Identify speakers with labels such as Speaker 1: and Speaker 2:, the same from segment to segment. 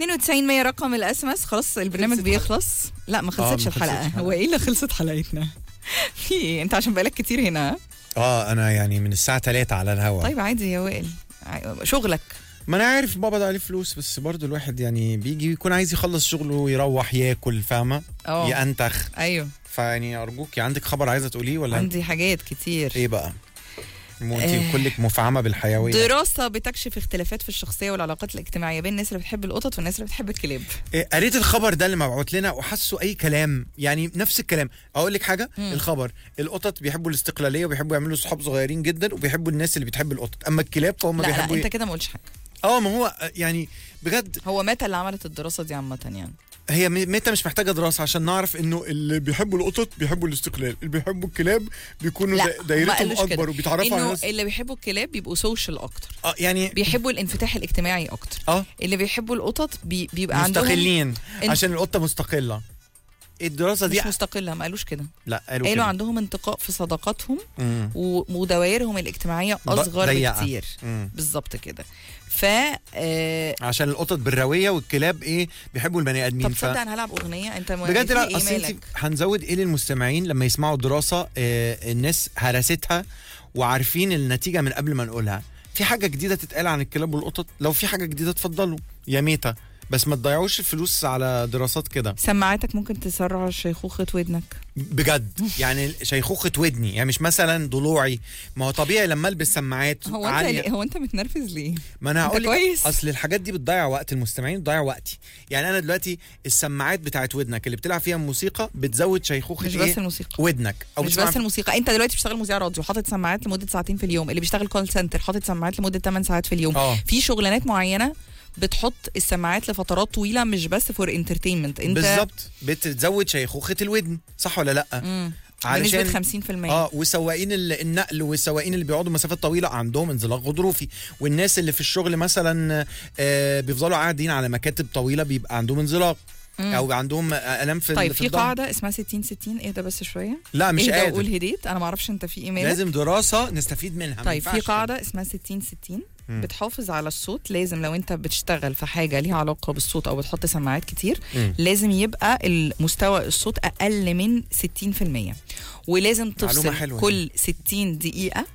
Speaker 1: 92 100 رقم الاس ام اس خلاص البرنامج
Speaker 2: خلصت
Speaker 1: بيخلص لا ما خلصتش
Speaker 2: ما
Speaker 1: الحلقه
Speaker 2: خلصتش
Speaker 1: هو ايه اللي خلصت حلقتنا في ايه انت عشان بقالك كتير هنا ها؟
Speaker 2: اه انا يعني من الساعه 3 على الهوا
Speaker 1: طيب عادي يا وائل ع- شغلك
Speaker 2: ما انا عارف بابا ده عليه فلوس بس برضو الواحد يعني بيجي يكون عايز يخلص شغله ويروح ياكل فاهمه
Speaker 1: اه
Speaker 2: ينتخ
Speaker 1: ايوه
Speaker 2: فيعني ارجوك عندك خبر عايزه تقوليه ولا
Speaker 1: عندي حاجات كتير
Speaker 2: ايه بقى مو انت
Speaker 1: آه.
Speaker 2: كلك مفعمه بالحيويه
Speaker 1: دراسة بتكشف اختلافات في الشخصية والعلاقات الاجتماعية بين الناس اللي بتحب القطط والناس اللي بتحب الكلاب
Speaker 2: إيه، قريت الخبر ده اللي مبعوت لنا وحسوا اي كلام يعني نفس الكلام اقول لك حاجه
Speaker 1: مم.
Speaker 2: الخبر القطط بيحبوا الاستقلاليه وبيحبوا يعملوا صحاب صغيرين جدا وبيحبوا الناس اللي بتحب القطط اما الكلاب فهم
Speaker 1: لا لا
Speaker 2: بيحبوا
Speaker 1: انت كده ما قلتش حاجة
Speaker 2: اه ما هو آه، يعني بجد
Speaker 1: هو متى اللي عملت الدراسة دي عامة يعني
Speaker 2: هي م- متى مش محتاجه دراسه عشان نعرف انه اللي بيحبوا القطط بيحبوا الاستقلال اللي بيحبوا الكلاب بيكونوا
Speaker 1: لا،
Speaker 2: دا-
Speaker 1: ما
Speaker 2: دايرتهم
Speaker 1: قالوش كده.
Speaker 2: اكبر وبيتعرفوا على
Speaker 1: انه
Speaker 2: ناس
Speaker 1: اللي بيحبوا الكلاب بيبقوا سوشيال اكتر
Speaker 2: اه يعني
Speaker 1: بيحبوا الانفتاح الاجتماعي اكتر
Speaker 2: اه
Speaker 1: اللي بيحبوا القطط بي بيبقى عندهم
Speaker 2: مستقلين
Speaker 1: إن-
Speaker 2: عشان القطه مستقله الدراسه دي
Speaker 1: مش مستقلة ما قالوش كده
Speaker 2: لا قالوا
Speaker 1: قالوا
Speaker 2: كده.
Speaker 1: عندهم انتقاء في صداقاتهم
Speaker 2: مم.
Speaker 1: و- ودوائرهم الاجتماعية
Speaker 2: ب-
Speaker 1: أصغر
Speaker 2: ضيقة.
Speaker 1: بكتير
Speaker 2: مم.
Speaker 1: بالظبط كده ف آه،
Speaker 2: عشان القطط بالرويه والكلاب ايه بيحبوا البني ادمين
Speaker 1: طب تصدق انا هلعب اغنيه انت م-
Speaker 2: بجد
Speaker 1: في
Speaker 2: لا
Speaker 1: إيه
Speaker 2: اصل انت
Speaker 1: مالك؟
Speaker 2: هنزود ايه للمستمعين لما يسمعوا الدراسه آه الناس هرستها وعارفين النتيجه من قبل ما نقولها في حاجه جديده تتقال عن الكلاب والقطط لو في حاجه جديده اتفضلوا يا ميتا بس ما تضيعوش الفلوس على دراسات كده
Speaker 1: سماعاتك ممكن تسرع شيخوخه ودنك
Speaker 2: بجد يعني شيخوخه ودني يعني مش مثلا ضلوعي ما هو طبيعي لما البس سماعات
Speaker 1: هو انت
Speaker 2: عاليه
Speaker 1: ليه- هو انت متنرفز ليه؟
Speaker 2: ما انا
Speaker 1: أنت
Speaker 2: هقول لك
Speaker 1: كويس؟
Speaker 2: اصل الحاجات دي بتضيع وقت المستمعين بتضيع وقتي يعني انا دلوقتي السماعات بتاعت ودنك اللي بتلعب فيها موسيقى بتزود شيخوخه
Speaker 1: مش
Speaker 2: ايه
Speaker 1: بس الموسيقى
Speaker 2: ودنك او
Speaker 1: مش
Speaker 2: بتسمع
Speaker 1: بس الموسيقى انت دلوقتي بتشتغل مذيع راديو حاطط سماعات لمده ساعتين في اليوم اللي بيشتغل كول سنتر حاطط سماعات لمده 8 ساعات في اليوم
Speaker 2: اه
Speaker 1: في شغلانات معينه بتحط السماعات لفترات طويله مش بس فور انترتينمنت انت
Speaker 2: بالظبط بتزود شيخوخه الودن صح ولا لا
Speaker 1: مم.
Speaker 2: علشان
Speaker 1: بنسبه 50%
Speaker 2: اه وسواقين ال- النقل والسواقين اللي بيقعدوا مسافات طويله عندهم انزلاق غضروفي والناس اللي في الشغل مثلا آه بيفضلوا قاعدين على مكاتب طويله بيبقى عندهم انزلاق
Speaker 1: مم.
Speaker 2: او عندهم آه، الام في
Speaker 1: طيب
Speaker 2: في
Speaker 1: في
Speaker 2: الظهر.
Speaker 1: قاعده اسمها 60 60 اهدى بس شويه
Speaker 2: لا مش
Speaker 1: اهدى
Speaker 2: قادر
Speaker 1: وقول هديت انا ما اعرفش انت في ايميل
Speaker 2: لازم دراسه نستفيد منها ما
Speaker 1: طيب في
Speaker 2: ينفعش
Speaker 1: قاعدة اسمها 60 60
Speaker 2: مم.
Speaker 1: بتحافظ على الصوت لازم لو انت بتشتغل في حاجة ليها علاقة بالصوت او بتحط سماعات كتير
Speaker 2: مم.
Speaker 1: لازم يبقى المستوى الصوت اقل من 60% ولازم تفصل
Speaker 2: حلوة
Speaker 1: كل 60 دقيقة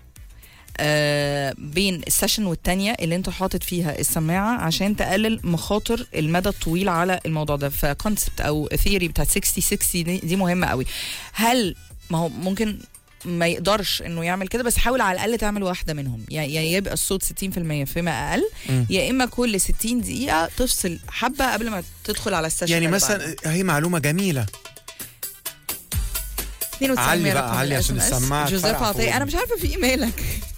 Speaker 1: آه بين السيشن والتانية اللي انت حاطط فيها السماعة عشان تقلل مخاطر المدى الطويل على الموضوع ده فكونسبت او ثيوري بتاعت 60 60 دي, دي مهمة قوي هل ما هو ممكن ما يقدرش انه يعمل كده بس حاول على الاقل تعمل واحده منهم يا يا يبقى الصوت 60% فيما اقل
Speaker 2: مم.
Speaker 1: يا اما كل 60 دقيقه تفصل حبه قبل ما تدخل على السيشن
Speaker 2: يعني
Speaker 1: اللي
Speaker 2: مثلا
Speaker 1: بعدها.
Speaker 2: هي معلومه جميله
Speaker 1: 92
Speaker 2: علي بقى،
Speaker 1: رقم
Speaker 2: علي
Speaker 1: ال
Speaker 2: عشان
Speaker 1: SMS.
Speaker 2: السماعة
Speaker 1: جوزيف
Speaker 2: تفرقع
Speaker 1: عطيه
Speaker 2: فوق.
Speaker 1: انا مش عارفه في ايه مالك